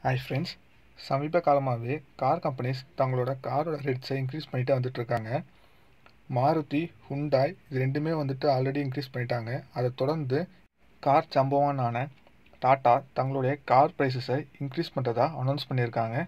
hi friends சமீப காலமாகவே car companies தங்களோட காரோட ரேட்ஸை இன்க்ரீஸ் பண்ணிட்டு வந்துட்டு இருக்காங்க மாருதி ஹுண்டாய் இது ரெண்டுமே வந்துட்டு ஆல்ரெடி இன்க்ரீஸ் பண்ணிட்டாங்க அதை தொடர்ந்து கார் சம்பவனான டாடா தங்களுடைய கார் ப்ரைஸஸை இன்க்ரீஸ் பண்ணுறதா அனௌன்ஸ் பண்ணியிருக்காங்க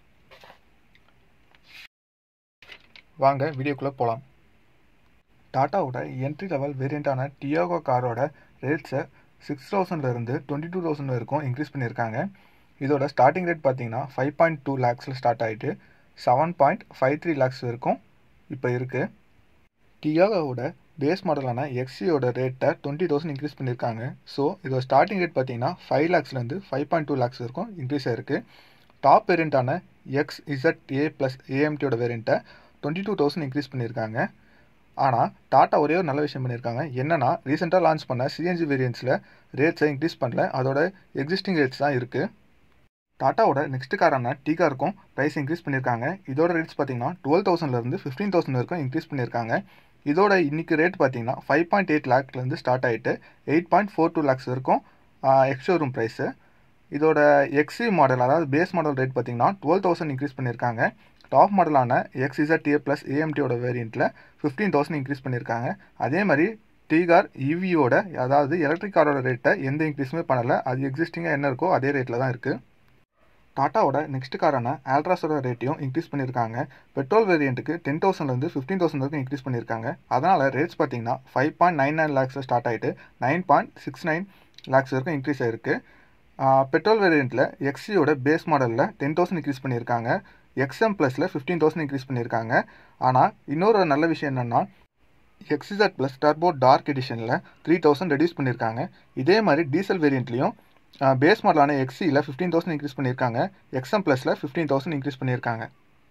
வாங்க வீடியோக்குள்ளே போகலாம் டாட்டாவோட என்ட்ரி லெவல் வேரியண்ட்டான டியாகோ காரோட ரேட்ஸை சிக்ஸ் தௌசண்ட்லேருந்து டுவெண்ட்டி டூ தௌசண்ட் வரைக்கும் இன்க்ரீஸ் பண்ணியிருக்காங்க இதோட ஸ்டார்டிங் ரேட் பார்த்தீங்கன்னா ஃபைவ் பாயிண்ட் டூ லேக்ஸில் ஸ்டார்ட் ஆகிட்டு seven point five three lakhs வரைக்கும் இப்போ இருக்குது டியாகோவோட பேஸ் மாடலான எக்ஸியோட ரேட்டை டுவெண்ட்டி தௌசண்ட் இன்க்ரீஸ் பண்ணியிருக்காங்க ஸோ இதோட ஸ்டார்டிங் ரேட் பார்த்தீங்கன்னா ஃபைவ் லேக்ஸ்லேருந்து ஃபைவ் பாயிண்ட் டூ லேக்ஸ் வரைக்கும் இன்க்ரீஸ் ஆயிருக்கு top வேரியண்ட்டான X Z A plus ஏஎம்டியோட வேரியண்ட்டை டுவெண்ட்டி டூ தௌசண்ட் இன்க்ரீஸ் பண்ணியிருக்காங்க ஆனால் டாட்டா ஒரே ஒரு நல்ல விஷயம் பண்ணியிருக்காங்க என்னன்னா ரீசெண்டாக லான்ச் பண்ண சிஎன்ஜி வேரியன்ஸில் ரேட்ஸை இன்க்ரீஸ் பண்ணல அதோட எக்ஸிஸ்டிங் ரேட்ஸ் தான் இருக்குது டாட்டாவோட நெக்ஸ்ட் காரான டீ காருக்கும் ப்ரைஸ் இன்க்ரீஸ் பண்ணியிருக்காங்க இதோட ரேட்ஸ் பார்த்தீங்கன்னா டுவெல் தௌசண்ட்லேருந்து ஃபிஃப்டீன் தௌசண்ட் வரைக்கும் இன்க்ரீஸ் பண்ணியிருக்காங்க இதோட இன்னைக்கு ரேட் பார்த்தீங்கன்னா ஃபைவ் பாயிண்ட் எயிட் லேக்லேருந்து ஸ்டார்ட் ஆகிட்டு eight point four two lakhs வரைக்கும் எக்ஸ்ஷோரூம் ப்ரைஸு இதோட எக்ஸி மாடல் அதாவது பேஸ் மாடல் ரேட் பார்த்தீங்கன்னா டுவெல் தௌசண்ட் இன்க்ரீஸ் பண்ணியிருக்காங்க டாப் மாடலான எக்ஸிசட் டிஏ ப்ளஸ் ஏஎம்டியோட வேரியண்ட்டில் ஃபிஃப்டீன் தௌசண்ட் இன்க்ரீஸ் பண்ணியிருக்காங்க அதே மாதிரி டிகார் இவியோட அதாவது எலக்ட்ரிக் காரோட ரேட்டை எந்த இன்க்ரீஸுமே பண்ணலை அது எக்ஸிஸ்டிங்காக என்ன இருக்கோ அதே ரேட்டில் தான் இருக்குது டாட்டாவோட நெக்ஸ்ட் காரான ஆல்ட்ராஸோட ரேட்டையும் இன்க்ரீஸ் பண்ணியிருக்காங்க பெட்ரோல் வேரியண்ட்டுக்கு டென் தௌசண்ட்லேருந்து ஃபிஃப்டீன் தௌசண்ட் வரைக்கும் இன்க்ரீஸ் பண்ணியிருக்காங்க அதனால் ரேட்ஸ் பார்த்தீங்கன்னா ஃபைவ் பாயிண்ட் நைன் நைன் லேக்ஸில் ஸ்டார்ட் ஆகிட்டு nine point six nine lakhs வரைக்கும் இன்க்ரீஸ் ஆயிருக்கு பெட்ரோல் வேரியண்ட்டில் எக்ஸியோட பேஸ் மாடலில் டென் தௌசண்ட் இன்க்ரீஸ் பண்ணியிருக்காங்க எக்ஸ்எம் ப்ளஸில் ஃபிஃப்டீன் தௌசண்ட் இன்க்ரீஸ் பண்ணியிருக்காங்க ஆனால் இன்னொரு நல்ல விஷயம் என்னென்னா எக்ஸிசட் ப்ளஸ் டர்போ டார்க் எடிஷனில் த்ரீ தௌசண்ட் ரெடியூஸ் பண்ணியிருக்காங்க இதே மாதிரி டீசல் வேரியண்ட்லேயும் பேஸ் மாடலான எக்ஸியில் ஃபிஃப்டீன் தௌசண்ட் இன்க்ரீஸ் பண்ணியிருக்காங்க எக்ஸ்எம் ப்ளஸில் ஃபிஃப்டீன் தௌசண்ட் இன்க்ரீஸ் பண்ணியிருக்காங்க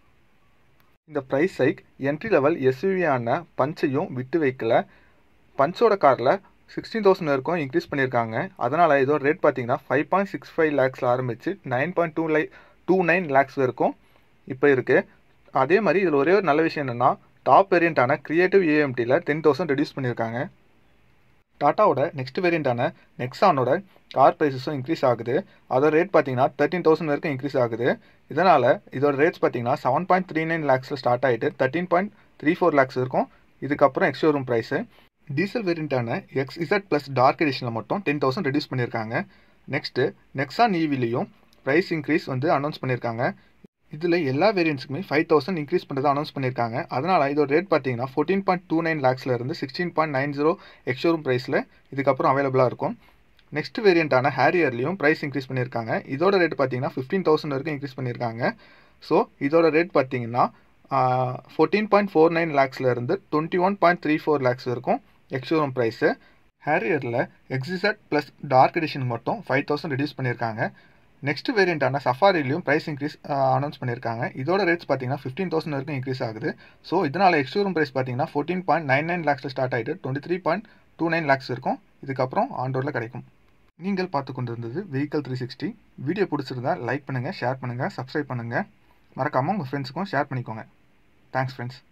இந்த ப்ரைஸ் ஹைக் என்ட்ரி லெவல் எஸ்யூவியான பஞ்சையும் விட்டு வைக்கல பஞ்சோட காரில் சிக்ஸ்டீன் தௌசண்ட் வரைக்கும் இன்க்ரீஸ் பண்ணியிருக்காங்க அதனால் இதோட ரேட் பார்த்தீங்கன்னா ஃபைவ் பாயிண்ட் சிக்ஸ் ஃபைவ் லேக்ஸில் ஆரம்பித்து நைன் பாயிண்ட் டூ லை டூ நைன் லேக்ஸ் வரைக்கும் இப்போ இருக்குது அதே மாதிரி இதில் ஒரே ஒரு நல்ல விஷயம் என்னென்னா டாப் வேரியண்ட்டான கிரியேட்டிவ் ஏஎம்டியில் டென் தௌசண்ட் ரெடியூஸ் பண்ணியிருக்காங்க டாட்டாவோட நெக்ஸ்ட் வேரியண்ட்டான நெக்ஸானோட கார் ப்ரைஸஸும் இன்க்ரீஸ் ஆகுது அதோட ரேட் பார்த்தீங்கன்னா தேர்ட்டின் தௌசண்ட் வரைக்கும் இன்க்ரீஸ் ஆகுது இதனால் இதோட ரேட்ஸ் பார்த்தீங்கன்னா செவன் பாயிண்ட் த்ரீ நைன் லேக்ஸில் ஸ்டார்ட் ஆகிட்டு thirteen point three four lakhs இருக்கும் இதுக்கப்புறம் எக்ஸ்ஷோரூம் ப்ரைஸு டீசல் வேரியண்ட்டான எக்ஸ் இசட் ப்ளஸ் டார்க் எடிஷனில் மட்டும் டென் தௌசண்ட் ரெடியூஸ் பண்ணியிருக்காங்க நெக்ஸ்ட்டு நெக்ஸான் ஈவிலையும் ப்ரைஸ் இன்க்ரீஸ் வந்து அனௌன்ஸ் பண்ணியிருக்காங்க இதில் எல்லா வேரியன்ட்ஸுக்குமே ஃபைவ் தௌசண்ட் இன்க்ரீஸ் பண்ணுறது அனௌன்ஸ் பண்ணியிருக்காங்க அதனால் இதோட ரேட் பார்த்தீங்கன்னா ஃபோர்டீன் பாயிண்ட் டூ நைன் லேக்ஸில் இருந்து sixteen point nine zero ex showroom ப்ரைஸில் இதுக்கப்புறம் அவைலபிளாக இருக்கும் நெக்ஸ்ட் வேரியண்ட்டான ஹேரியர்லையும் ப்ரைஸ் இன்க்ரீஸ் பண்ணியிருக்காங்க இதோட ரேட் பார்த்தீங்கன்னா ஃபிஃப்டீன் தௌசண்ட் வரைக்கும் இன்க்ரீஸ் பண்ணியிருக்காங்க ஸோ இதோட ரேட் பார்த்தீங்கன்னா ஃபோர்டீன் பாயிண்ட் ஃபோர் நைன் லேக்ஸில் இருந்து twenty one point three four lakhs வரைக்கும் எக்ஸ்ஷோரூம் ப்ரைஸு ஹேரியரில் எக்ஸிசட் ப்ளஸ் டார்க் எடிஷன் மட்டும் ஃபைவ் தௌசண்ட் ரெடியூஸ் பண்ணியிருக்காங்க நெக்ஸ்ட் வேரியண்ட்டான சஃபாரிலையும் ப்ரைஸ் இன்க்ரீஸ் அனௌன்ஸ் பண்ணியிருக்காங்க இதோட ரேட்ஸ் பார்த்தீங்கன்னா ஃபிஃப்டீன் தௌசண்ட் வரைக்கும் இன்க்ரீஸ் ஆகுது ஸோ இதனால் எக்ஸ்ஷோரூம் ப்ரைஸ் பார்த்தீங்கன்னா ஃபோர்டீன் பாயிண்ட் நைன் நைன் லேக்ஸில் ஸ்டார்ட் ஆகிட்டு twenty three point two nine lakhs இருக்கும் இதுக்கப்புறம் ஆண்டோரில் கிடைக்கும் நீங்கள் பார்த்து கொண்டிருந்தது வெஹிக்கல் த்ரீ சிக்ஸ்டி வீடியோ பிடிச்சிருந்தா லைக் பண்ணுங்கள் ஷேர் பண்ணுங்கள் சப்ஸ்கிரைப் பண்ணுங்கள் மறக்காமல் உங்கள் ஃப்ரெண்ட்ஸுக்கும் ஷேர் பண்ணிக்கோங்க தேங்க்ஸ் ஃப்ரெண்ட்ஸ்